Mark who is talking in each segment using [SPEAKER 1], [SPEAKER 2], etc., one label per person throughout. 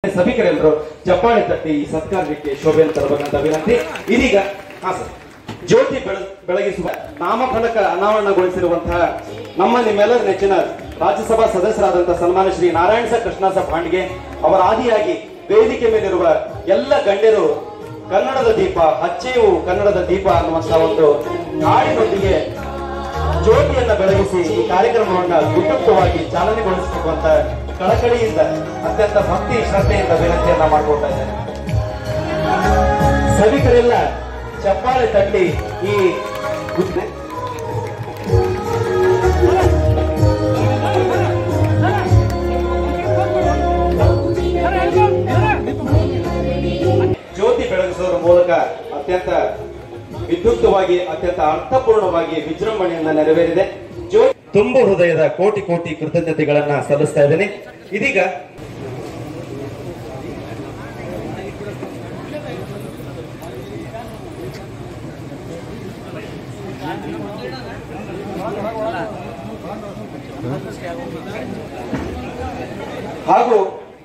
[SPEAKER 1] ಸಭಿಕರೆಲ್ಲರೂ ಚಪ್ಪಾಳೆ ತಟ್ಟಿ ಈ ಸತ್ಕಾರ್ಯಕ್ಕೆ ಶೋಭೆಯನ್ನು ತರಬೇಕಂತ ವಿನಂತಿ ಇದೀಗ ಹಾ ಸರ್ ಜ್ಯೋತಿ ಬೆಳ ಬೆಳಗಿಸುವ ನಾಮಫಲಕ ಅನಾವರಣಗೊಳಿಸಿರುವಂತಹ ನಮ್ಮ ನಿಮ್ಮೆಲ್ಲರ ನೆಚ್ಚಿನ ರಾಜ್ಯಸಭಾ ಸದಸ್ಯರಾದಂತಹ ಸನ್ಮಾನ್ಯ ಶ್ರೀ ನಾರಾಯಣ ಸರ್ ಕೃಷ್ಣಾಸ ಭಾಂಡ್ಗೆ ಅವರ ಆದಿಯಾಗಿ ವೇದಿಕೆ ಮೇಲಿರುವ ಎಲ್ಲ ಗಣ್ಯರು ಕನ್ನಡದ ದೀಪ ಹಚ್ಚೆಯು ಕನ್ನಡದ ದೀಪ ಅನ್ನುವಂತಹ ಒಂದು ಹಾಡಿನೊಂದಿಗೆ ಜ್ಯೋತಿಯನ್ನ ಬೆಳಗಿಸಿ ಈ ಕಾರ್ಯಕ್ರಮವನ್ನ ಗುಟ್ಟುತ್ತವಾಗಿ ಚಾಲನೆಗೊಳಿಸಬೇಕು ಅಂತ ಕಳಕಳಿಯಿಂದ ಅತ್ಯಂತ ಭಕ್ತಿ ಶ್ರದ್ಧೆಯಿಂದ ವಿನಂತಿಯನ್ನ ಮಾಡ್ಕೊಳ್ತಾ ಇದ್ದೇನೆ ಸಭಿಕರೆಲ್ಲ ಚಪ್ಪಾಳೆ ತಟ್ಟಿ ಈ ಗುಡ್- ಜ್ಯೋತಿ ಬೆಳಗಿಸೋದ್ರ ಮೂಲಕ ಅತ್ಯಂತ ವಿದ್ಯುಕ್ತವಾಗಿ ಅತ್ಯಂತ ಅರ್ಥಪೂರ್ಣವಾಗಿ ವಿಜೃಂಭಣೆಯಿಂದ ನೆರವೇರಿದೆ ಜ್ಯೋತಿ ತುಂಬು ಹೃದಯದ ಕೋಟಿ ಕೋಟಿ ಕೃತಜ್ಞತೆಗಳನ್ನ ಸಲ್ಲಿಸ್ತಾ ಇದ್ದೇನೆ ಇದೀಗ ಹಾಗೂ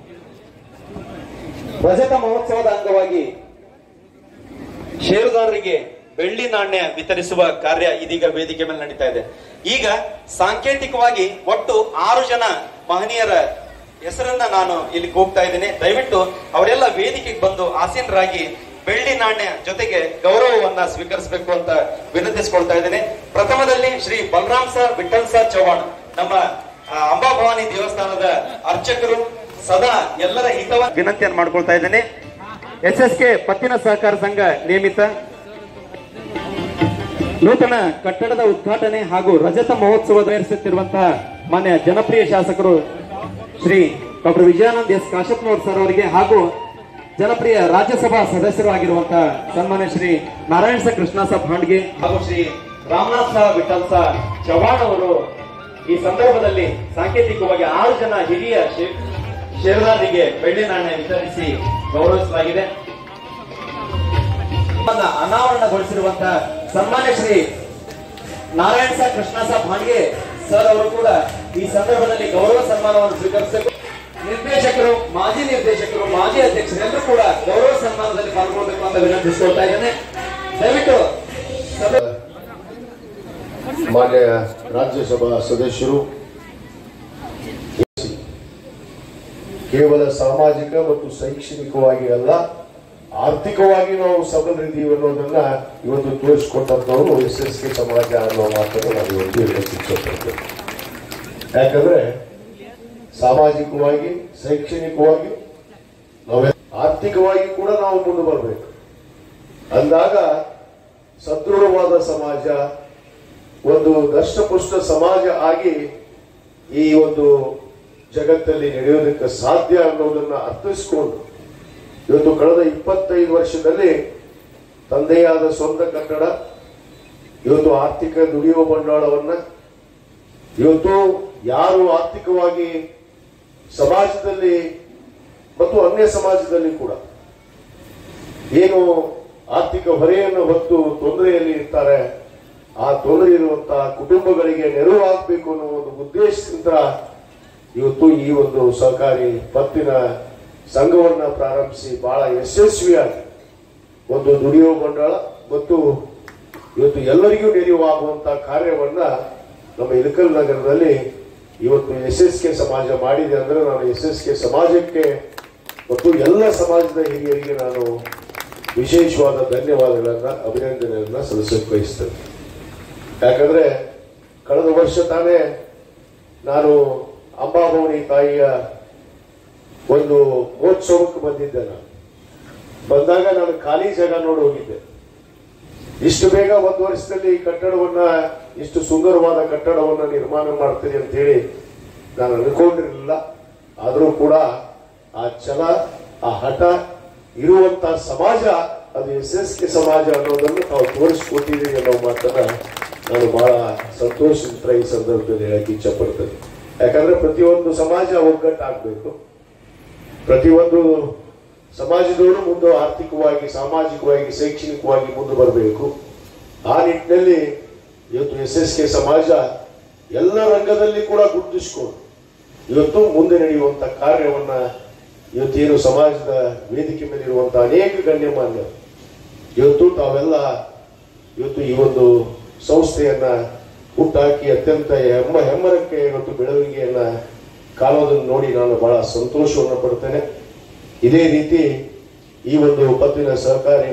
[SPEAKER 1] ರಜತ ಮಹೋತ್ಸವದ ಅಂಗವಾಗಿ ಷೇರುದಾರರಿಗೆ ಬೆಳ್ಳಿ ನಾಣ್ಯ ವಿತರಿಸುವ ಕಾರ್ಯ ಇದೀಗ ವೇದಿಕೆ ಮೇಲೆ ನಡೀತಾ ಇದೆ ಈಗ ಸಾಂಕೇತಿಕವಾಗಿ ಒಟ್ಟು ಆರು ಜನ ಮಹನೀಯರ ಹೆಸರನ್ನ ನಾನು ಇಲ್ಲಿ ಹೋಗ್ತಾ ಇದ್ದೇನೆ ದಯವಿಟ್ಟು ಅವರೆಲ್ಲ ವೇದಿಕೆಗೆ ಬಂದು ಆಸೀನರಾಗಿ ಬೆಳ್ಳಿ ನಾಣ್ಯ ಜೊತೆಗೆ ಗೌರವವನ್ನ ಸ್ವೀಕರಿಸಬೇಕು ಅಂತ ವಿನಂತಿಸಿಕೊಳ್ತಾ ಇದ್ದೇನೆ ಪ್ರಥಮದಲ್ಲಿ ಶ್ರೀ ಬಲರಾಮ್ ಸರ್ ವಿಠಲ್ ಸರ್ ಚೌಹಾಣ್ ನಮ್ಮ ಆ, ಅಂಬಾಭವಾನಿ ದೇವಸ್ಥಾನದ ಅರ್ಚಕರು ಸದಾ ಎಲ್ಲರ ಹಿತವ ವಿನಂತಿಯನ್ನು ಮಾಡ್ಕೊಳ್ತಾ ಇದ್ದೇನೆ ಎಸ್ ಎಸ್ ಕೆ ಪತ್ತಿನ ಸಹಕಾರ ಸಂಘ ನೇಮಿತ ನೂತನ ಕಟ್ಟಡದ ಉದ್ಘಾಟನೆ ಹಾಗೂ ರಜತ ಮಹೋತ್ಸವ ನಡೆಸುತ್ತಿರುವಂತಹ ಮಾನ್ಯ ಜನಪ್ರಿಯ ಶಾಸಕರು Shri doctor Vijayanand S Kashappanavar sir ಅವರಿಗೆ ಹಾಗೂ ಜನಪ್ರಿಯ ರಾಜ್ಯಸಭಾ ಸದಸ್ಯರು ಆಗಿರುವಂತಹ ಸನ್ಮಾನ್ಯ ಶ್ರೀ ನಾರಾಯಣ ಸ ಕೃಷ್ಣ ಸ ಭಾಂಡ್ಗೆ ಹಾಗೂ ಶ್ರೀ ರಾಮನಾಥ್ ಸ ವಿಠಲ್ ಸ ಚವ್ಹಾಣ್ ಅವರು ಈ ಸಂದರ್ಭದಲ್ಲಿ ಸಾಂಕೇತಿಕವಾಗಿ ಆರು ಜನ ಹಿರಿಯ ಶೇ- ಷೇರುದಾರರಿಗೆ ಬೆಳ್ಳಿ ನಾಣ್ಯ ವಿತರಿಸಿ ಗೌರವಿಸಲಾಗಿದೆ ಅನ್ನ ಅನಾವರಣಗೊಳಿಸಿರುವಂತಹ ಸನ್ಮಾನ್ಯ ಶ್ರೀ ನಾರಾಯಣ ಸಾ ಕೃಷ್ಣ ಸಾ ಭಾಂಡ್ಗೆ ಸರ್ ಅವರು ಕೂಡ ಈ ಸಂದರ್ಭದಲ್ಲಿ ಗೌರವ ಸನ್ಮಾನವನ್ನು ಸ್ವೀಕರಿಸಬೇಕು ನಿರ್ದೇಶಕರು ಮಾಜಿ ನಿರ್ದೇಶಕರು ಮಾಜಿ ಅಧ್ಯಕ್ಷರು ಎಲ್ಲರೂ ಕೂಡ ಗೌರವ ಸನ್ಮಾನದಲ್ಲಿ ಪಾಲ್ಗೊಳ್ಬೇಕು ಅಂತ ವಿನಂತಿಸಿಕೊಳ್ತಾ ಇದ್ದೇನೆ ದಯವಿಟ್ಟು ಸಭೆ
[SPEAKER 2] ಮಾನ್ಯ ರಾಜ್ಯಸಭಾ ಸದಸ್ಯರು ಕೇವಲ ಸಾಮಾಜಿಕ ಮತ್ತು ಶೈಕ್ಷಣಿಕವಾಗಿ ಅಲ್ಲ ಆರ್ಥಿಕವಾಗಿ ನಾವು ಸಬಲರಿದ್ದೀವಿ ಅನ್ನೋದನ್ನ ಇವತ್ತು ತೋರಿಸಿಕೊಟ್ಟಂತವರು ಎಸ್ ಎಸ್ ಕೆ ಸಮಾಜ ಅನ್ನೋ ಮಾತನ್ನು ನಾನು ಇವತ್ತು ಹೇಳಕ್ಕೆ ಇಷ್ಟಪಡ್ತೇನೆ ಯಾಕಂದ್ರೆ ಸಾಮಾಜಿಕವಾಗಿ ಶೈಕ್ಷಣಿಕವಾಗಿ ನಾವೇ ಆರ್ಥಿಕವಾಗಿ ಕೂಡ ನಾವು ಮುಂದೆ ಬರಬೇಕು ಅಂದಾಗ ಸದೃಢವಾದ ಸಮಾಜ ಒಂದು ದಷ್ಟಪುಷ್ಟ ಸಮಾಜ ಆಗಿ ಈ ಒಂದು ಜಗತ್ತಲ್ಲಿ ನಡೆಯೋದಕ್ಕೆ ಸಾಧ್ಯ ಅನ್ನೋದನ್ನ ಅರ್ಥಿಸಿಕೊಂಡು ಇವತ್ತು ಕಳೆದ ಇಪ್ಪತ್ತೈದು ವರ್ಷದಲ್ಲಿ ತಂದೆಯಾದ ಸ್ವಂತ ಕಟ್ಟಡ ಇವತ್ತು ಆರ್ಥಿಕ ದುಡಿಯುವ ಬಂಡವಾಳವನ್ನ ಇವತ್ತು ಯಾರು ಆರ್ಥಿಕವಾಗಿ ಸಮಾಜದಲ್ಲಿ ಮತ್ತು ಅನ್ಯ ಸಮಾಜದಲ್ಲಿ ಕೂಡ ಏನು ಆರ್ಥಿಕ ಹೊರೆಯನ್ನು ಹೊತ್ತು ತೊಂದರೆಯಲ್ಲಿ ಇರ್ತಾರೆ ಆ ತೊಂದರೆ ಇರುವಂತಹ ಕುಟುಂಬಗಳಿಗೆ ನೆರವು ಆಗಬೇಕು ಅನ್ನೋ ಒಂದು ಉದ್ದೇಶದಿಂದ ಇವತ್ತು ಈ ಒಂದು ಸಹಕಾರಿ ಪತ್ತಿನ ಸಂಘವನ್ನ ಪ್ರಾರಂಭಿಸಿ ಬಹಳ ಯಶಸ್ವಿಯಾಗಿ ಒಂದು ದುಡಿಯುವ ಮಂಡಳ ಮತ್ತು ಇವತ್ತು ಎಲ್ಲರಿಗೂ ನೆರವಾಗುವಂತಹ ಕಾರ್ಯವನ್ನ ನಮ್ಮ ಇಳಕಲ್ ನಗರದಲ್ಲಿ ಇವತ್ತು ಎಸ್ ಎಸ್ ಕೆ ಸಮಾಜ ಮಾಡಿದೆ ಅಂದ್ರೆ ನಾನು ಎಸ್ ಎಸ್ ಕೆ ಸಮಾಜಕ್ಕೆ ಮತ್ತು ಎಲ್ಲ ಸಮಾಜದ ಹಿರಿಯರಿಗೆ ನಾನು ವಿಶೇಷವಾದ ಧನ್ಯವಾದಗಳನ್ನ ಅಭಿನಂದನೆಯನ್ನ ಸಲ್ಲಿಸಕ್ಕೆ ಬಯಸ್ತೇನೆ ಯಾಕಂದ್ರೆ ಕಳೆದ ವರ್ಷ ತಾನೇ ನಾನು ಅಂಬಾಭವನಿ ತಾಯಿಯ ಒಂದು ಮಹೋತ್ಸವಕ್ಕೆ ಬಂದಿದ್ದೆ ನಾನು ಬಂದಾಗ ನಾನು ಖಾಲಿ ಜಾಗ ನೋಡಿ ಹೋಗಿದ್ದೆ ಇಷ್ಟು ಬೇಗ ಒಂದು ವರ್ಷದಲ್ಲಿ ಈ ಕಟ್ಟಡವನ್ನ ಇಷ್ಟು ಸುಂದರವಾದ ಕಟ್ಟಡವನ್ನ ನಿರ್ಮಾಣ ಮಾಡ್ತೀನಿ ಅಂತ ಹೇಳಿ ನಾನು ಅನ್ಕೊಂಡಿರಲಿಲ್ಲ ಆದರೂ ಕೂಡ ಆ ಛಲ ಆ ಹಠ ಇರುವಂತ ಸಮಾಜ ಅದು ಎಸ್ ಎಸ್ ಕೆ ಸಮಾಜ ಅನ್ನೋದನ್ನು ತಾವು ತೋರಿಸ್ಕೊಟ್ಟಿದ್ದೀರಿ ಅನ್ನೋ ಮಾತನ್ನ ನಾನು ಬಹಳ ಸಂತೋಷದಿಂದ ಈ ಸಂದರ್ಭದಲ್ಲಿ ಹೇಳಕ್ಕೆ ಇಚ್ಛೆ ಪಡ್ತೇನೆ ಯಾಕಂದ್ರೆ ಪ್ರತಿಯೊಂದು ಸಮಾಜ ಒಗ್ಗಟ್ಟಾಗಬೇಕು ಪ್ರತಿಯೊಂದು ಸಮಾಜದವರು ಮುಂದೆ ಆರ್ಥಿಕವಾಗಿ ಸಾಮಾಜಿಕವಾಗಿ ಶೈಕ್ಷಣಿಕವಾಗಿ ಮುಂದೆ ಬರಬೇಕು ಆ ನಿಟ್ಟಿನಲ್ಲಿ ಇವತ್ತು ಎಸ್ ಎಸ್ ಕೆ ಸಮಾಜ ಎಲ್ಲ ರಂಗದಲ್ಲಿ ಕೂಡ ಗುರುತಿಸಿಕೊಂಡು ಇವತ್ತು ಮುಂದೆ ನಡೆಯುವಂತ ಕಾರ್ಯವನ್ನ ಇವತ್ತೇನು ಸಮಾಜದ ವೇದಿಕೆ ಮೇಲೆ ಇರುವಂತಹ ಅನೇಕ ಗಣ್ಯಮಾನ್ಯರು ಇವತ್ತು ತಾವೆಲ್ಲ ಇವತ್ತು ಈ ಒಂದು ಸಂಸ್ಥೆಯನ್ನ ಹುಟ್ಟಾಕಿ ಅತ್ಯಂತ ಹೆಮ್ಮ ಹೆಮ್ಮರಕ್ಕೆ ಇವತ್ತು ಬೆಳವಣಿಗೆಯನ್ನ ಕಾಣೋದನ್ನು ನೋಡಿ ನಾನು ಬಹಳ ಸಂತೋಷವನ್ನು ಪಡ್ತೇನೆ ಇದೇ ರೀತಿ ಈ ಒಂದು ಪತ್ತಿನ ಸಹಕಾರಿ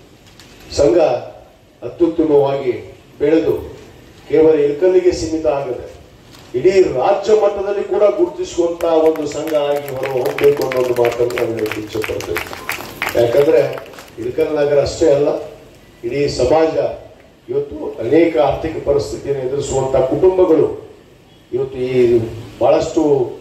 [SPEAKER 2] ಸಂಘ ಅತ್ಯುತ್ತಮವಾಗಿ ಬೆಳೆದು ಕೇವಲ ಇಳಕಲ್ಲಿಗೆ ಸೀಮಿತ ಆಗದೆ ಇಡೀ ರಾಜ್ಯ ಮಟ್ಟದಲ್ಲಿ ಕೂಡ ಗುರುತಿಸುವಂತಹ ಒಂದು ಸಂಘ ಆಗಿ ಹೊರ ಹೋಗ್ಬೇಕು ಅನ್ನೋ ಒಂದು ಮಾತನ್ನು ನಾನು ಹೇಳಕ್ಕೆ ಇಚ್ಛೆ ಪಡ್ತೇನೆ ಯಾಕಂದ್ರೆ ಇಳಕಲ್ ನಗರ ಅಷ್ಟೇ ಅಲ್ಲ ಇಡೀ ಸಮಾಜ ಇವತ್ತು ಅನೇಕ ಆರ್ಥಿಕ ಪರಿಸ್ಥಿತಿಯನ್ನು ಎದುರಿಸುವಂತಹ ಕುಟುಂಬಗಳು ಇವತ್ತು ಈ ಬಹಳಷ್ಟು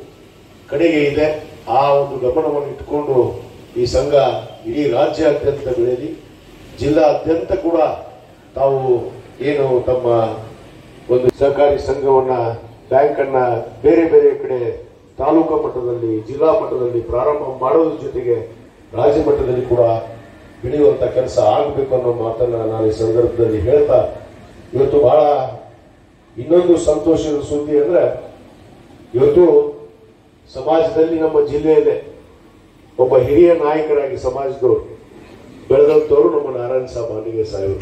[SPEAKER 2] ಕಡೆಗೆ ಇದೆ ಆ ಒಂದು ಗಮನವನ್ನು ಇಟ್ಕೊಂಡು ಈ ಸಂಘ ಇಡೀ ರಾಜ್ಯಾದ್ಯಂತ ಬೆಳೆಯಲಿ ಜಿಲ್ಲಾದ್ಯಂತ ಕೂಡ ತಾವು ಏನು ತಮ್ಮ ಒಂದು ಸಹಕಾರಿ ಸಂಘವನ್ನ ಬ್ಯಾಂಕ್ ಅನ್ನ ಬೇರೆ ಬೇರೆ ಕಡೆ ತಾಲೂಕಾ ಮಟ್ಟದಲ್ಲಿ ಜಿಲ್ಲಾ ಮಟ್ಟದಲ್ಲಿ ಪ್ರಾರಂಭ ಮಾಡೋದ್ರ ಜೊತೆಗೆ ರಾಜ್ಯ ಮಟ್ಟದಲ್ಲಿ ಕೂಡ ಬೆಳೆಯುವಂತ ಕೆಲಸ ಆಗಬೇಕು ಅನ್ನೋ ಮಾತನ್ನ ನಾನು ಈ ಸಂದರ್ಭದಲ್ಲಿ ಹೇಳ್ತಾ ಇವತ್ತು ಬಹಳ ಇನ್ನೊಂದು ಸಂತೋಷದ ಸುದ್ದಿ ಅಂದ್ರೆ ಇವತ್ತು ಸಮಾಜದಲ್ಲಿ ನಮ್ಮ ಜಿಲ್ಲೆಯಲ್ಲೇ ಒಬ್ಬ ಹಿರಿಯ ನಾಯಕರಾಗಿ ಸಮಾಜದವರು ಬೆಳೆದಂತವರು ನಮ್ಮ ನಾರಾಯಣ ಸಾಬ್ ಅನಿಗೆ ಸಾಹೇಬರು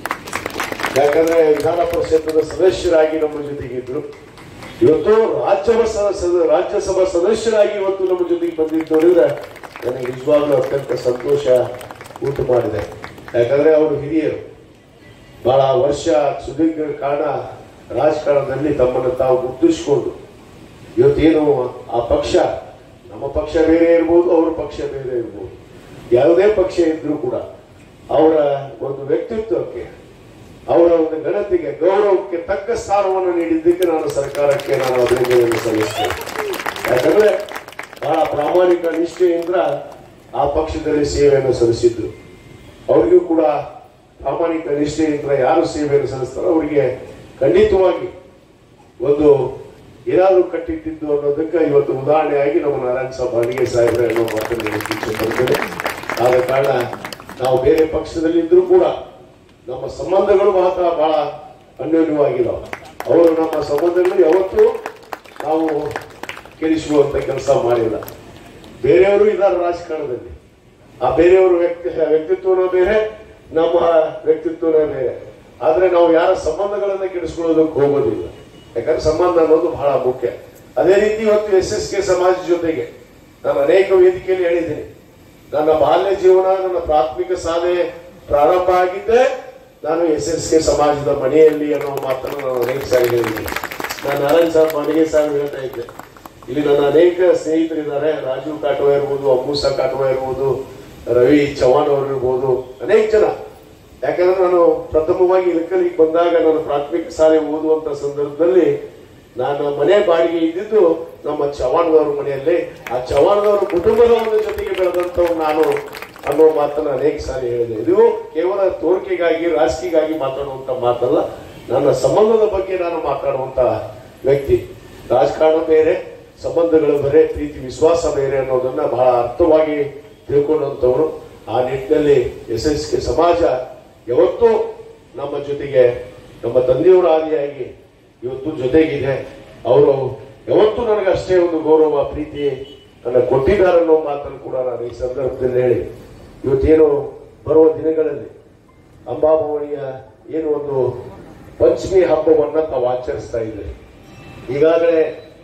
[SPEAKER 2] ಯಾಕಂದ್ರೆ ವಿಧಾನ ಪರಿಷತ್ನ ಸದಸ್ಯರಾಗಿ ನಮ್ಮ ಜೊತೆಗಿದ್ರು ಇವತ್ತು ರಾಜ್ಯಸಭಾ ಸದ- ರಾಜ್ಯಸಭಾ ಸದಸ್ಯರಾಗಿ ಇವತ್ತು ನಮ್ಮ ಜೊತೆಗೆ ಬಂದಿದ್ದು ನೋಡಿದ್ರೆ ನನಗೆ ನಿಜವಾಗ್ಲೂ ಅತ್ಯಂತ ಸಂತೋಷ ಉಂಟು ಮಾಡಿದೆ ಯಾಕಂದ್ರೆ ಅವರು ಹಿರಿಯರು ಬಹಳ ವರ್ಷ ಸುದೀರ್ಘ ಕಾರಣ ರಾಜಕಾರಣದಲ್ಲಿ ತಮ್ಮನ್ನು ತಾವು ಗುರುತಿಸಿಕೊಂಡು ಇವತ್ತೇನು ಆ ಪಕ್ಷ ನಮ್ಮ ಪಕ್ಷ ಬೇರೆ ಇರ್ಬೋದು ಅವ್ರ ಪಕ್ಷ ಬೇರೆ ಇರ್ಬೋದು ಯಾವುದೇ ಪಕ್ಷ ಇದ್ರೂ ಕೂಡ ಅವರ ಒಂದು ವ್ಯಕ್ತಿತ್ವಕ್ಕೆ ಅವರ ಒಂದು ಘನತೆಗೆ ಗೌರವಕ್ಕೆ ತಕ್ಕ ಸ್ಥಾನವನ್ನು ನೀಡಿದ್ದಕ್ಕೆ ನಾನು ಸರ್ಕಾರಕ್ಕೆ ನಾನು ಅಭಿನಂದನೆಯನ್ನು ಸಲ್ಲಿಸ್ತೇನೆ ಯಾಕಂದ್ರೆ ಬಹಳ ಪ್ರಾಮಾಣಿಕ ನಿಷ್ಠೆಯಿಂದ ಆ ಪಕ್ಷದಲ್ಲಿ ಸೇವೆಯನ್ನು ಸಲ್ಲಿಸಿದ್ರು ಅವರಿಗೂ ಕೂಡ ಪ್ರಾಮಾಣಿಕ ನಿಷ್ಠೆಯಿಂದ ಯಾರು ಸೇವೆಯನ್ನು ಸಲ್ಲಿಸ್ತಾರೋ ಅವರಿಗೆ ಖಂಡಿತವಾಗಿ ಒಂದು ಏನಾದರೂ ಕಟ್ಟಿಟ್ಟಿದ್ದು ಅನ್ನೋದಕ್ಕೆ ಇವತ್ತು ಉದಾಹರಣೆಯಾಗಿ ನಮ್ಮ ನಾರಾಯಣ ಸಾಬ್ ಅಡಿಗೆ ಸಾಹೇಬ್ರೆ ಅನ್ನೋ ಮಾತನ್ನು ಹೇಳಕ್ಕೆ ಇಚ್ಛೆ ಪಡ್ತೇನೆ ಆದ ಕಾರಣ ನಾವು ಬೇರೆ ಪಕ್ಷದಲ್ಲಿದ್ದರೂ ಕೂಡ ನಮ್ಮ ಸಂಬಂಧಗಳು ಮಾತ್ರ ಬಹಳ ಅನ್ಯೋನ್ಯವಾಗಿದ್ದಾವೆ ಅವರು ನಮ್ಮ ಸಂಬಂಧಗಳು ಯಾವತ್ತೂ ನಾವು ಕೆಡಿಸುವಂತ ಕೆಲಸ ಮಾಡಿಲ್ಲ ಬೇರೆಯವರು ಇದ್ದಾರೆ ರಾಜಕಾರಣದಲ್ಲಿ ಆ ಬೇರೆಯವರು ವ್ಯಕ್ತಿ ವ್ಯಕ್ತಿತ್ವನ ಬೇರೆ ನಮ್ಮ ವ್ಯಕ್ತಿತ್ವನೇ ಬೇರೆ ಆದ್ರೆ ನಾವು ಯಾರ ಸಂಬಂಧಗಳನ್ನ ಕೆಡಿಸ್ಕೊಳ್ಳೋದಕ್ಕೆ ಹೋಗೋದಿಲ್ಲ ಯಾಕಂದ್ರೆ ಸಂಬಂಧ ಅನ್ನೋದು ಬಹಳ ಮುಖ್ಯ ಅದೇ ರೀತಿ ಇವತ್ತು ಎಸ್ ಎಸ್ ಕೆ ಸಮಾಜ ಜೊತೆಗೆ ನಾನು ಅನೇಕ ವೇದಿಕೆಯಲ್ಲಿ ಹೇಳಿದ್ದೀನಿ ನನ್ನ ಬಾಲ್ಯ ಜೀವನ ನನ್ನ ಪ್ರಾಥಮಿಕ ಶಾಲೆ ಪ್ರಾರಂಭ ಆಗಿದ್ದೆ ನಾನು ಎಸ್ ಎಸ್ ಕೆ ಸಮಾಜದ ಮನೆಯಲ್ಲಿ ಅನ್ನೋ ಮಾತನ್ನು ನಾನು ಅನೇಕ ಸಾರಿ ಹೇಳಿದ್ದೀನಿ ನಾನು ನಾರಾಯಣ್ ಸಾಹೇಬ್ ಮನೆಗೆ ಸಾಹೇಬ್ ಹೇಳ್ತಾ ಇದ್ದೆ ಇಲ್ಲಿ ನನ್ನ ಅನೇಕ ಸ್ನೇಹಿತರಿದ್ದಾರೆ ರಾಜೀವ್ ಕಾಟವ ಇರ್ಬೋದು ಅಮ್ಮೂಸ ಕಾಟವ ಇರ್ಬೋದು ರವಿ ಚವಾಣ್ ಅವರು ಇರ್ಬೋದು ಅನೇಕ ಜನ ಯಾಕಂದ್ರೆ ನಾನು ಪ್ರಥಮವಾಗಿ ಇಳಕಲಿಗೆ ಬಂದಾಗ ನಾನು ಪ್ರಾಥಮಿಕ ಶಾಲೆ ಓದುವಂತ ಸಂದರ್ಭದಲ್ಲಿ ನಾನು ಮನೆ ಬಾಡಿಗೆ ಇದ್ದಿದ್ದು ನಮ್ಮ ಚವಾಣದವ್ರ ಮನೆಯಲ್ಲಿ ಆ ಚವಾಣದವ್ರ ಕುಟುಂಬದ ಒಂದು ಜೊತೆಗೆ ಬೆಳೆದಂತವ್ ನಾನು ಅನ್ನೋ ಮಾತನ್ನ ಅನೇಕ ಸಾರಿ ಹೇಳಿದೆ ಇದು ಕೇವಲ ತೋರಿಕೆಗಾಗಿ ರಾಜಕೀಯಗಾಗಿ ಮಾತಾಡುವಂತ ಮಾತಲ್ಲ ನನ್ನ ಸಂಬಂಧದ ಬಗ್ಗೆ ನಾನು ಮಾತಾಡುವಂತ ವ್ಯಕ್ತಿ ರಾಜಕಾರಣ ಬೇರೆ ಸಂಬಂಧಗಳು ಬೇರೆ ಪ್ರೀತಿ ವಿಶ್ವಾಸ ಬೇರೆ ಅನ್ನೋದನ್ನ ಬಹಳ ಅರ್ಥವಾಗಿ ತಿಳ್ಕೊಂಡಂತವರು ಆ ನಿಟ್ಟಿನಲ್ಲಿ ಎಸ್ ಎಸ್ ಕೆ ಸಮಾಜ ಯಾವತ್ತೂ ನಮ್ಮ ಜೊತೆಗೆ ನಮ್ಮ ತಂದೆಯವರ ಆದಿಯಾಗಿ ಇವತ್ತು ಜೊತೆಗಿದೆ ಅವರು ಯಾವತ್ತೂ ನನಗೆ ಅಷ್ಟೇ ಒಂದು ಗೌರವ ಪ್ರೀತಿ ನನ್ನ ಕೊಟ್ಟಿದ್ದಾರೆ ಅನ್ನೋ ಮಾತನ್ನು ಕೂಡ ನಾನು ಈ ಸಂದರ್ಭದಲ್ಲಿ ಹೇಳಿ ಇವತ್ತೇನು ಬರುವ ದಿನಗಳಲ್ಲಿ ಅಂಬಾಭವನಿಯ ಏನು ಒಂದು ಪಂಚಮಿ ಹಬ್ಬವನ್ನ ತಾವು ಆಚರಿಸ್ತಾ ಇದ್ದೀರಿ ಈಗಾಗಲೇ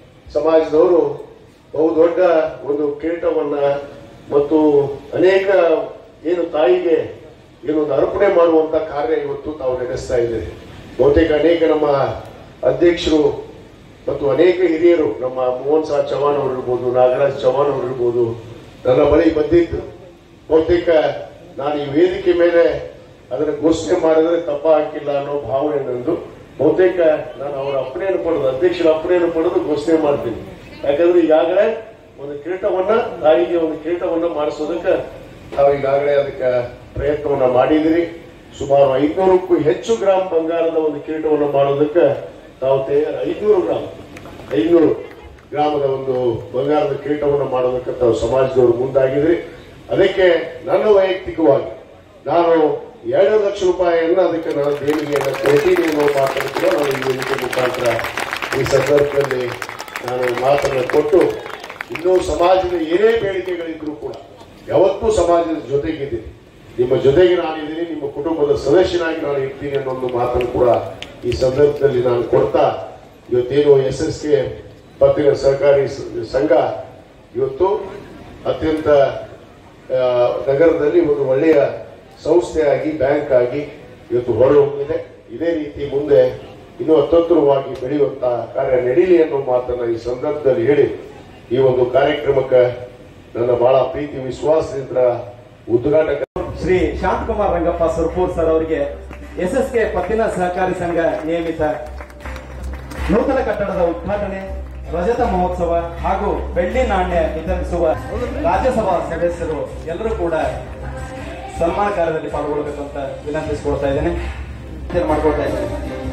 [SPEAKER 2] ಸಮಾಜದವರು ಬಹುದೊಡ್ಡ ಒಂದು ಕಿರೀಟವನ್ನ ಮತ್ತು ಅನೇಕ ಏನು ತಾಯಿಗೆ ಏನು ಒಂದು ಅರ್ಪಣೆ ಮಾಡುವಂತ ಕಾರ್ಯ ಇವತ್ತು ತಾವು ನಡೆಸ್ತಾ ಇದ್ದೀರಿ ಬಹುತೇಕ ಅನೇಕ ನಮ್ಮ ಅಧ್ಯಕ್ಷರು ಮತ್ತು ಅನೇಕ ಹಿರಿಯರು ನಮ್ಮ ಮೋಹನ್ ಸಾ ಚವಾಣ್ ಅವರು ಇರ್ಬೋದು ನಾಗರಾಜ್ ಚವಾಣ್ ಅವರು ಇರ್ಬೋದು ನನ್ನ ಬಳಿ ಬಂದಿದ್ದು ಬಹುತೇಕ ನಾನು ಈ ವೇದಿಕೆ ಮೇಲೆ ಅದನ್ನು ಘೋಷಣೆ ಮಾಡಿದ್ರೆ ತಪ್ಪ ಹಾಕಿಲ್ಲ ಅನ್ನೋ ಭಾವನೆ ನಂದು ಬಹುತೇಕ ನಾನು ಅವರ ಅಪ್ಪಣೆಯನ್ನು ಪಡೆದು ಅಧ್ಯಕ್ಷರ ಅಪ್ಪಣೆಯನ್ನು ಪಡೆದು ಘೋಷಣೆ ಮಾಡ್ತೀನಿ ಯಾಕಂದ್ರೆ ಈಗಾಗಲೇ ಒಂದು ಕಿರೀಟವನ್ನ ತಾಯಿಗೆ ಒಂದು ಕಿರೀಟವನ್ನ ಮಾಡಿಸೋದಕ್ಕೆ ನಾವು ಈಗಾಗಲೇ ಅದಕ್ಕೆ ಪ್ರಯತ್ನವನ್ನ ಮಾಡಿದಿರಿ ಸುಮಾರು ಐದ್ನೂರಕ್ಕೂ ಹೆಚ್ಚು ಗ್ರಾಮ್ ಬಂಗಾರದ ಒಂದು ಕಿರೀಟವನ್ನು ಮಾಡೋದಕ್ಕೆ ತಾವು ತಯಾರ ಐದ್ನೂರು ಗ್ರಾಮ್ ಐದ್ನೂರು ಗ್ರಾಮದ ಒಂದು ಬಂಗಾರದ ಕಿರೀಟವನ್ನು ಮಾಡೋದಕ್ಕೆ ತಾವು ಸಮಾಜದವರು ಮುಂದಾಗಿದ್ರಿ ಅದಕ್ಕೆ ನನ್ನ ವೈಯಕ್ತಿಕವಾಗಿ ನಾನು ಎರಡು ಲಕ್ಷ ರೂಪಾಯಿಯನ್ನ ಅದಕ್ಕೆ ನಾನು ದೇಣಿಗೆಯನ್ನು ಕೊಡ್ತೀನಿ ಅನ್ನೋ ಮಾತನ್ನು ಕೂಡ ನಾನು ಈ ವೇದಿಕೆ ಮುಖಾಂತರ ಈ ಸಂದರ್ಭದಲ್ಲಿ ನಾನು ಮಾತನ್ನು ಕೊಟ್ಟು ಇನ್ನೂ ಸಮಾಜದ ಏನೇ ಬೇಡಿಕೆಗಳಿದ್ರು ಕೂಡ ಯಾವತ್ತೂ ಸಮಾಜದ ಜೊತೆಗಿದ್ದೀನಿ ನಿಮ್ಮ ಜೊತೆಗೆ ನಾನಿದ್ದೀನಿ ನಿಮ್ಮ ಕುಟುಂಬದ ಸದಸ್ಯನಾಗಿ ನಾನು ಇರ್ತೀನಿ ಅನ್ನೋ ಒಂದು ಮಾತನ್ನು ಕೂಡ ಈ ಸಂದರ್ಭದಲ್ಲಿ ನಾನು ಕೊಡ್ತಾ ಇವತ್ತೇನು ಎಸ್ ಎಸ್ ಕೆ ಪತ್ತಿನ ಸಹಕಾರಿ ಸ- ಸಂಘ ಇವತ್ತು ಅತ್ಯಂತ ಆ, ನಗರದಲ್ಲಿ ಒಂದು ಒಳ್ಳೆಯ ಸಂಸ್ಥೆಯಾಗಿ ಬ್ಯಾಂಕ್ ಆಗಿ ಇವತ್ತು ಹೊರಹೊಮ್ಮಿದೆ ಇದೇ ರೀತಿ ಮುಂದೆ ಇನ್ನೂ ಅತಂತ್ರವಾಗಿ ಬೆಳೆಯುವಂತ ಕಾರ್ಯ ನಡೀಲಿ ಅನ್ನೋ ಮಾತನ್ನ ಈ ಸಂದರ್ಭದಲ್ಲಿ ಹೇಳಿ ಈ ಒಂದು ಕಾರ್ಯಕ್ರಮಕ್ಕೆ ನನ್ನ ಬಹಳ ಪ್ರೀತಿ ವಿಶ್ವಾಸದಿಂದ ಉದ್ಘಾಟಕ
[SPEAKER 1] ಶ್ರೀ ಶಾಂತಕುಮಾರ್ ರಂಗಪ್ಪ ಸುರ್ಪೂರ್ ಸರ್ ಅವರಿಗೆ ಎಸ್ ಎಸ್ ಕೆ ಪತ್ತಿನ ಸಹಕಾರಿ ಸಂಘ ನೇಮಿತ ನೂತನ ಕಟ್ಟಡದ ಉದ್ಘಾಟನೆ ರಜತ ಮಹೋತ್ಸವ ಹಾಗೂ ಬೆಳ್ಳಿ ನಾಣ್ಯ ವಿತರಿಸುವ ರಾಜ್ಯಸಭಾ ಸದಸ್ಯರು ಎಲ್ಲರೂ ಕೂಡ ಸನ್ಮಾನ ಕಾರ್ಯದಲ್ಲಿ ಪಾಲ್ಗೊಳ್ಳಬೇಕು ಅಂತ ವಿನಂತಿಸಿಕೊಳ್ತಾ ಇದ್ದೇನೆ ವಿಚಾರ ಮಾಡ್ಕೊಳ್ತಾ ಇದ್ದೇನೆ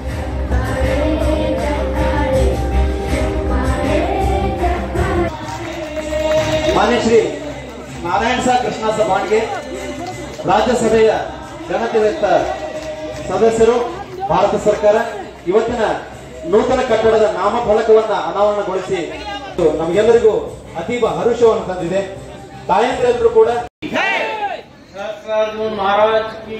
[SPEAKER 1] ಮಾನ್ಯ ಶ್ರೀ ನಾರಾಯಣ ಸಾ ಕೃಷ್ಣ ಸಭಾಣ್ಗೆ ರಾಜ್ಯಸಭೆಯ ಗಣತಿವೆತ್ತ ಸದಸ್ಯರು ಭಾರತ ಸರ್ಕಾರ ಇವತ್ತಿನ ನೂತನ ಕಟ್ಟಡದ ನಾಮಫಲಕವನ್ನ ಅನಾವರಣಗೊಳಿಸಿ ಇದು ನಮಗೆಲ್ಲರಿಗೂ ಅತೀವ ಹರುಷವನ್ನು ತಂದಿದೆ ತಾಯಂದ್ರೆಲ್ಲರೂ ಕೂಡ
[SPEAKER 3] सहस्रार्जुन महाराज की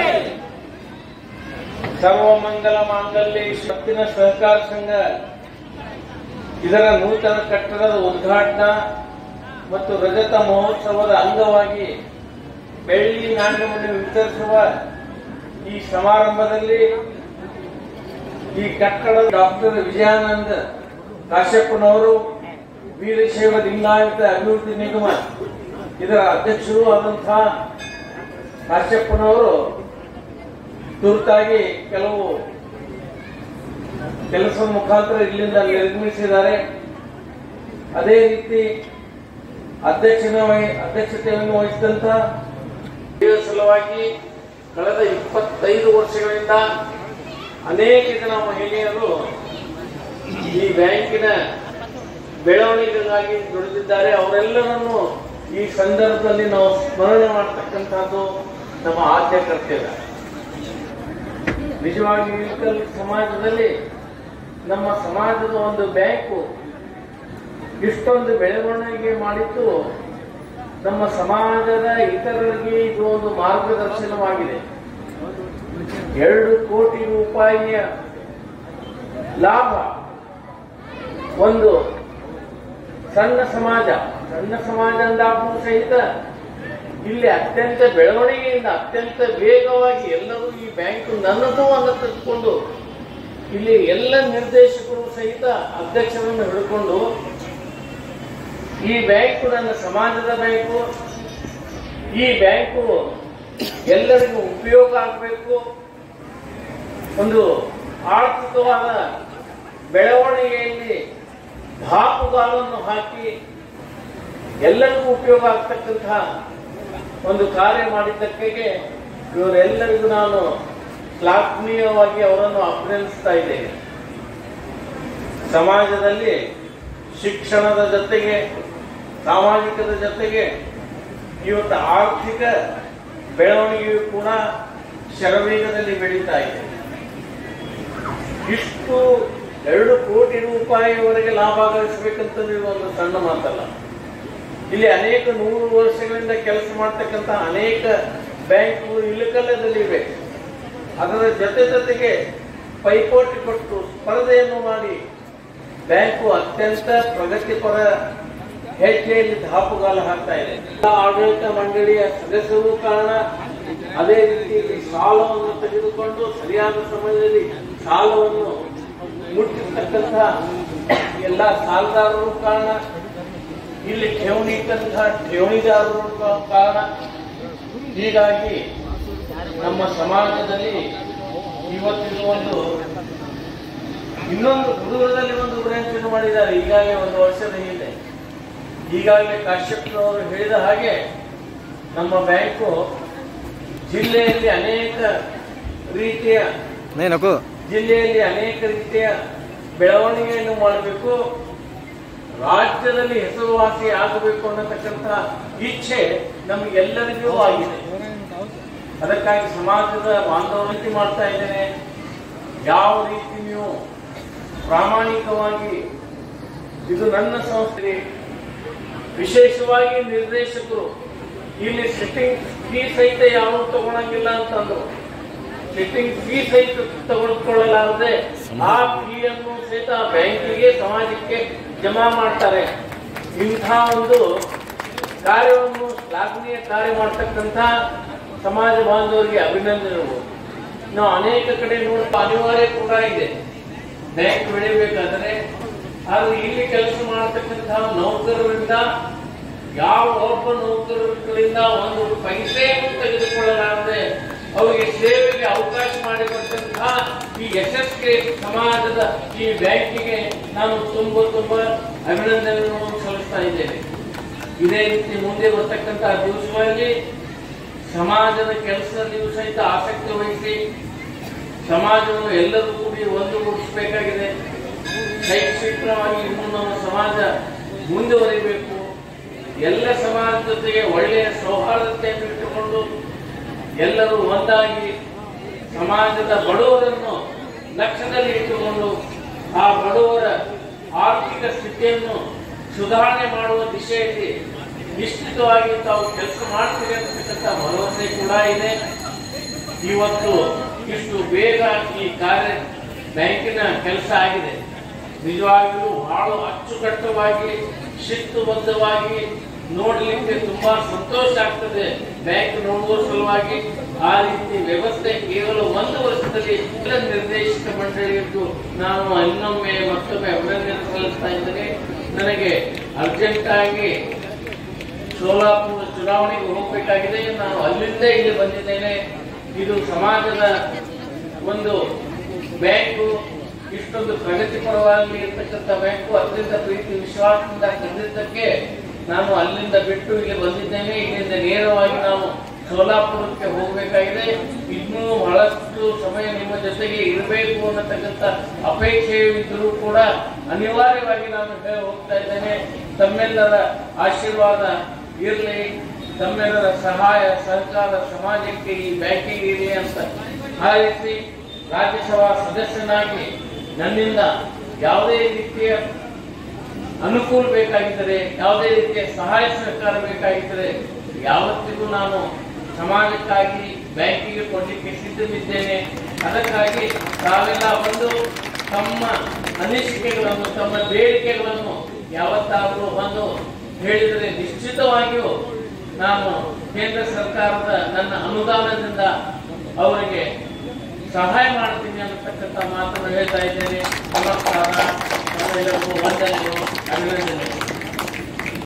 [SPEAKER 3] ಸರ್ವ ಮಂಗಲ ಮಾಂಗಲ್ಯ ಶಕ್ತಿನ ಸಹಕಾರ ಸಂಘ ಇದರ ನೂತನ ಕಟ್ಟಡದ ಉದ್ಘಾಟನಾ ಮತ್ತು ರಜತ ಮಹೋತ್ಸವದ ಅಂಗವಾಗಿ ಬೆಳ್ಳಿ ನಾಣ್ಯವನ್ನು ವಿತರಿಸುವ ಈ ಸಮಾರಂಭದಲ್ಲಿ ಈ ಕಟ್ಟಡ ಡಾಕ್ಟರ್ ವಿಜಯಾನಂದ ಕಾಶ್ಯಪ್ಪನವರು ವೀರಶೈವ ಲಿಂಗಾಯತ ಅಭಿವೃದ್ಧಿ ನಿಗಮ ಇದರ ಅಧ್ಯಕ್ಷರು ಆದಂತಹ ಕಾಶ್ಯಪ್ಪನವರು ತುರ್ತಾಗಿ ಕೆಲವು ಕೆಲಸದ ಮುಖಾಂತರ ಇಲ್ಲಿಂದ ನಿರ್ಮಿಸಿದ್ದಾರೆ ಅದೇ ರೀತಿ ಅಧ್ಯಕ್ಷನ ವಹಿ- ಅಧ್ಯಕ್ಷತೆಯನ್ನು ವಹಿಸಿದಂತ ಇದರ ಸಲುವಾಗಿ ಕಳೆದ ಇಪ್ಪತ್ತೈದು ವರ್ಷಗಳಿಂದ ಅನೇಕ ಜನ ಮಹಿಳೆಯರು ಈ ಬ್ಯಾಂಕಿನ ಬೆಳವಣಿಗೆಗಾಗಿ ದುಡಿದಿದ್ದಾರೆ ಅವರೆಲ್ಲರನ್ನು ಈ ಸಂದರ್ಭದಲ್ಲಿ ನಾವು ಸ್ಮರಣೆ ಮಾಡತಕ್ಕಂಥದ್ದು ನಮ್ಮ ಆದ್ಯ ಕರ್ತವ್ಯ ನಿಜವಾಗಿ ಇಳಕಲ್ ಸಮಾಜದಲ್ಲಿ ನಮ್ಮ ಸಮಾಜದ ಒಂದು ಬ್ಯಾಂಕು ಇಷ್ಟೊಂದು ಬೆಳವಣಿಗೆ ಮಾಡಿದ್ದು ನಮ್ಮ ಸಮಾಜದ ಇತರರಿಗೆ ಇದು ಒಂದು ಮಾರ್ಗದರ್ಶನವಾಗಿದೆ ಎರಡು ಕೋಟಿ ರೂಪಾಯಿಯ ಲಾಭ ಒಂದು ಸಣ್ಣ ಸಮಾಜ ಸಣ್ಣ ಸಮಾಜ ಅಂದಾಗೂ ಸಹಿತ ಇಲ್ಲಿ ಅತ್ಯಂತ ಬೆಳವಣಿಗೆಯಿಂದ ಅತ್ಯಂತ ವೇಗವಾಗಿ ಎಲ್ಲರೂ ಈ ಬ್ಯಾಂಕ್ ನನ್ನದು ಅಂತ ತೆಗೆದುಕೊಂಡು ಇಲ್ಲಿ ಎಲ್ಲ ನಿರ್ದೇಶಕರು ಸಹಿತ ಅಧ್ಯಕ್ಷರನ್ನು ಹಿಡ್ಕೊಂಡು ಈ ಬ್ಯಾಂಕು ನನ್ನ ಸಮಾಜದ ಬ್ಯಾಂಕು ಈ ಬ್ಯಾಂಕು ಎಲ್ಲರಿಗೂ ಉಪಯೋಗ ಆಗಬೇಕು ಒಂದು ಆರ್ಥಿಕವಾದ ಬೆಳವಣಿಗೆಯಲ್ಲಿ ಧಾಪುಗಾಲನ್ನು ಹಾಕಿ ಎಲ್ಲರಿಗೂ ಉಪಯೋಗ ಆಗ್ತಕ್ಕಂತಹ ಒಂದು ಕಾರ್ಯ ಮಾಡಿದ್ದಕ್ಕೆ ಇವರೆಲ್ಲರಿಗೂ ನಾನು ಶ್ಲಾಘನೀಯವಾಗಿ ಅವರನ್ನು ಅಭಿನಂದಿಸ್ತಾ ಇದ್ದೇನೆ ಸಮಾಜದಲ್ಲಿ ಶಿಕ್ಷಣದ ಜೊತೆಗೆ ಸಾಮಾಜಿಕದ ಜೊತೆಗೆ ಇವತ್ತು ಆರ್ಥಿಕ ಬೆಳವಣಿಗೆಯು ಕೂಡ ಶರವೇಗದಲ್ಲಿ ಬೆಳೀತಾ ಇದೆ ಇಷ್ಟು ಎರಡು ಕೋಟಿ ರೂಪಾಯಿವರೆಗೆ ಲಾಭ ಗಳಿಸಬೇಕಂತಂದ್ರೆ ಇದು ಒಂದು ಸಣ್ಣ ಮಾತಲ್ಲ ಇಲ್ಲಿ ಅನೇಕ ನೂರು ವರ್ಷಗಳಿಂದ ಕೆಲಸ ಮಾಡ್ತಕ್ಕಂಥ ಅನೇಕ ಬ್ಯಾಂಕ್ಗಳು ಇಲ್ಲಕಲ್ಲದಲ್ಲಿ ಇವೆ ಅದರ ಜೊತೆ ಜೊತೆಗೆ ಪೈಪೋಟಿ ಕೊಟ್ಟು ಸ್ಪರ್ಧೆಯನ್ನು ಮಾಡಿ ಬ್ಯಾಂಕು ಅತ್ಯಂತ ಪ್ರಗತಿಪರ ಹೆಜ್ಜೆಯಲ್ಲಿ ದಾಪುಗಾಲ ಹಾಕ್ತಾ ಇದೆ ಎಲ್ಲ ಆಡಳಿತ ಮಂಡಳಿಯ ಸದಸ್ಯರು ಕಾರಣ ಅದೇ ರೀತಿ ಸಾಲವನ್ನು ತೆಗೆದುಕೊಂಡು ಸರಿಯಾದ ಸಮಯದಲ್ಲಿ ಸಾಲವನ್ನು ಮುಟ್ಟಿರ್ತಕ್ಕಂಥ ಎಲ್ಲ ಸಾಲದಾರರು ಕಾರಣ ಇಲ್ಲಿ ಠೇವಣಿ ಇಟ್ಟಂತಹ ಠೇವಣಿದಾರರು ಕಾರಣ ಹೀಗಾಗಿ ನಮ್ಮ ಸಮಾಜದಲ್ಲಿ ಇವತ್ತಿನ ಒಂದು ಇನ್ನೊಂದು ಹುಡುಗರಲ್ಲಿ ಒಂದು ಬ್ರಾಂಚ್ ಅನ್ನು ಮಾಡಿದ್ದಾರೆ ಈಗಾಗಲೇ ಒಂದು ವರ್ಷದ ಹಿಂದೆ ಈಗಾಗಲೇ ಕಾಶ್ಯಪ್ನವರು ಹೇಳಿದ ಹಾಗೆ ನಮ್ಮ ಬ್ಯಾಂಕು ಜಿಲ್ಲೆಯಲ್ಲಿ ಅನೇಕ ರೀತಿಯ
[SPEAKER 4] ನೇನಕು
[SPEAKER 3] ಜಿಲ್ಲೆಯಲ್ಲಿ ಅನೇಕ ರೀತಿಯ ಬೆಳವಣಿಗೆಯನ್ನು ಮಾಡಬೇಕು ರಾಜ್ಯದಲ್ಲಿ ಹೆಸರುವಾಸಿ ಆಗಬೇಕು ಅನ್ನತಕ್ಕಂಥ ಇಚ್ಛೆ ನಮಗೆಲ್ಲರಿಗೂ ಆಗಿದೆ ಅದಕ್ಕಾಗಿ ಸಮಾಜದ ಬಾಂಧವನತಿ ಮಾಡ್ತಾ ಇದ್ದೇನೆ ಯಾವ ರೀತಿ ನೀವು ಪ್ರಾಮಾಣಿಕವಾಗಿ ಇದು ನನ್ನ ಸಂಸ್ಥೆ ವಿಶೇಷವಾಗಿ ನಿರ್ದೇಶಕರು ಇಲ್ಲಿ ಸಿಟ್ಟಿಂಗ್ ಫೀ ಸಹಿತ ಯಾರು ತಗೊಳಂಗಿಲ್ಲ ಅಂತಂದ್ರು ಸಿಟ್ಟಿಂಗ್ ಫೀ ಸಹಿತ ತೆಗೆದುಕೊಳ್ಳಲಾರದೆ ಆ ಫೀಯನ್ನು ಸಹಿತ ಬ್ಯಾಂಕಿಗೆ ಸಮಾಜಕ್ಕೆ ಜಮಾ ಮಾಡ್ತಾರೆ ಇಂಥ ಒಂದು ಕಾರ್ಯವನ್ನು ಶ್ಲಾಘನೀಯ ಕಾರ್ಯ ಮಾಡ್ತಕ್ಕಂಥ ಸಮಾಜ ಬಾಂಧವರಿಗೆ ಅಭಿನಂದನೆಗಳು ನಾವು ಅನೇಕ ಕಡೆ ನೋಡ ಅನಿವಾರ್ಯ ಕೂಡ ಇದೆ ಬ್ಯಾಂಕ್ ಬೆಳಿಬೇಕಾದ್ರೆ ಆದ್ರೆ ಇಲ್ಲಿ ಕೆಲಸ ಮಾಡತಕ್ಕಂಥ ನೌಕರರಿಂದ ಯಾವ ಒಬ್ಬ ನೌಕರರಿಂದ ಒಂದು ಪೈಸೆಯನ್ನು ತೆಗೆದುಕೊಳ್ಳಲಾರದೆ ಅವರಿಗೆ ಸೇವೆಗೆ ಅವಕಾಶ ಮಾಡಿಕೊಟ್ಟಂತಹ ಈ ಯಶಸ್ವಿ ಸಮಾಜದ ಈ ಬ್ಯಾಂಕಿಗೆ ನಾನು ತುಂಬ ತುಂಬ ಅಭಿನಂದನೆಗಳನ್ನು ಸಲ್ಲಿಸ್ತಾ ಇದ್ದೇನೆ ಇದೇ ರೀತಿ ಮುಂದೆ ಬರ್ತಕ್ಕಂತಹ ದಿವಸಗಳಲ್ಲಿ ಸಮಾಜದ ಕೆಲಸದಲ್ಲಿಯೂ ಸಹಿತ ಆಸಕ್ತಿ ವಹಿಸಿ ಸಮಾಜವನ್ನು ಎಲ್ಲರೂ ಕೂಡಿ ಒಂದುಗೂಡಿಸಬೇಕಾಗಿದೆ ಶೈಕ್ಷಣಿಕವಾಗಿ ಇನ್ನೂ ನಮ್ಮ ಸಮಾಜ ಮುಂದುವರಿಬೇಕು ಎಲ್ಲ ಸಮಾಜದ ಜೊತೆಗೆ ಒಳ್ಳೆಯ ಸೌಹಾರ್ದತೆಯನ್ನು ಇಟ್ಟುಕೊಂಡು ಎಲ್ಲರೂ ಒಂದಾಗಿ ಸಮಾಜದ ಬಡವರನ್ನು ಲಕ್ಷ್ಯದಲ್ಲಿ ಇಟ್ಟುಕೊಂಡು ಆ ಬಡವರ ಆರ್ಥಿಕ ಸ್ಥಿತಿಯನ್ನು ಸುಧಾರಣೆ ಮಾಡುವ ದಿಶೆಯಲ್ಲಿ ನಿಶ್ಚಿತವಾಗಿ ತಾವು ಕೆಲಸ ಮಾಡ್ತೀವಿ ಅಂತಕ್ಕಂಥ ಭರವಸೆ ಕೂಡ ಇದೆ ಇವತ್ತು ಇಷ್ಟು ಬೇಗ ಈ ಕಾರ್ಯ ಬ್ಯಾಂಕಿನ ಕೆಲಸ ಆಗಿದೆ ನಿಜವಾಗಿಯೂ ಬಹಳ ಅಚ್ಚುಕಟ್ಟವಾಗಿ ಶಿಸ್ತುಬದ್ಧವಾಗಿ ನೋಡ್ಲಿಕ್ಕೆ ತುಂಬಾ ಸಂತೋಷ ಆಗ್ತದೆ ಬ್ಯಾಂಕ್ ನೋಡುವ ಸಲುವಾಗಿ ಆ ರೀತಿ ವ್ಯವಸ್ಥೆ ಕೇವಲ ಒಂದು ವರ್ಷದಲ್ಲಿ ಎಲ್ಲ ನಿರ್ದೇಶಕ ಮಂಡಳಿಗೂ ನಾನು ಇನ್ನೊಮ್ಮೆ ಮತ್ತೊಮ್ಮೆ ಅಭಿನಂದನೆ ಸಲ್ಲಿಸ್ತಾ ಇದ್ದೇನೆ ನನಗೆ ಅರ್ಜೆಂಟ್ ಆಗಿ ಸೋಲಾಪುರ ಚುನಾವಣೆಗೆ ಹೋಗಬೇಕಾಗಿದೆ ನಾನು ಅಲ್ಲಿಂದ ಇಲ್ಲಿ ಬಂದಿದ್ದೇನೆ ಇದು ಸಮಾಜದ ಒಂದು ಬ್ಯಾಂಕು ಇಷ್ಟೊಂದು ಪ್ರಗತಿಪರವಾಗಿ ಇರ್ತಕ್ಕಂಥ ಬ್ಯಾಂಕು ಅತ್ಯಂತ ಪ್ರೀತಿ ವಿಶ್ವಾಸದಿಂದ ಕರೆದಿದ್ದಕ್ಕೆ ನಾನು ಅಲ್ಲಿಂದ ಬಿಟ್ಟು ಇಲ್ಲಿ ಬಂದಿದ್ದೇನೆ ಇಲ್ಲಿಂದ ನೇರವಾಗಿ ನಾವು ಸೋಲಾಪುರಕ್ಕೆ ಹೋಗಬೇಕಾಗಿದೆ ಇನ್ನೂ ಬಹಳಷ್ಟು ಸಮಯ ನಿಮ್ಮ ಜೊತೆಗೆ ಇರಬೇಕು ಅನ್ನತಕ್ಕಂಥ ಅಪೇಕ್ಷೆ ಇದ್ರೂ ಕೂಡ ಅನಿವಾರ್ಯವಾಗಿ ನಾನು ಹೇಳಿ ಹೋಗ್ತಾ ಇದ್ದೇನೆ ತಮ್ಮೆಲ್ಲರ ಆಶೀರ್ವಾದ ಇರಲಿ ತಮ್ಮೆಲ್ಲರ ಸಹಾಯ ಸಹಕಾರ ಸಮಾಜಕ್ಕೆ ಈ ಬ್ಯಾಂಕಿಂಗ್ ಇರಲಿ ಅಂತ ಹಾರೈಸಿ ರಾಜ್ಯಸಭಾ ಸದಸ್ಯನಾಗಿ ನನ್ನಿಂದ ಯಾವುದೇ ರೀತಿಯ ಅನುಕೂಲ ಬೇಕಾಗಿದ್ದರೆ ಯಾವುದೇ ರೀತಿಯ ಸಹಾಯ ಸಹಕಾರ ಬೇಕಾಗಿದ್ದರೆ ಯಾವತ್ತಿಗೂ ನಾನು ಸಮಾಜಕ್ಕಾಗಿ ಬ್ಯಾಂಕಿಗೆ ಕೊಡಲಿಕ್ಕೆ ಸಿದ್ಧವಿದ್ದೇನೆ ಅದಕ್ಕಾಗಿ ತಾವೆಲ್ಲ ಬಂದು ತಮ್ಮ ಅನಿಸಿಕೆಗಳನ್ನು ತಮ್ಮ ಬೇಡಿಕೆಗಳನ್ನು ಯಾವತ್ತಾದರೂ ಬಂದು ಹೇಳಿದರೆ ನಿಶ್ಚಿತವಾಗಿಯೂ ನಾನು ಕೇಂದ್ರ ಸರ್ಕಾರದ ನನ್ನ ಅನುದಾನದಿಂದ ಅವರಿಗೆ ಸಹಾಯ ಮಾಡ್ತೀನಿ ಅನ್ನತಕ್ಕಂಥ ಮಾತನ್ನು ಹೇಳ್ತಾ ಇದ್ದೇನೆ ನಮಸ್ಕಾರ ತಮ್ಮೆಲ್ಲರಿಗೂ ವಂದನೆಗಳು ಅಭಿನಂದನೆಗಳು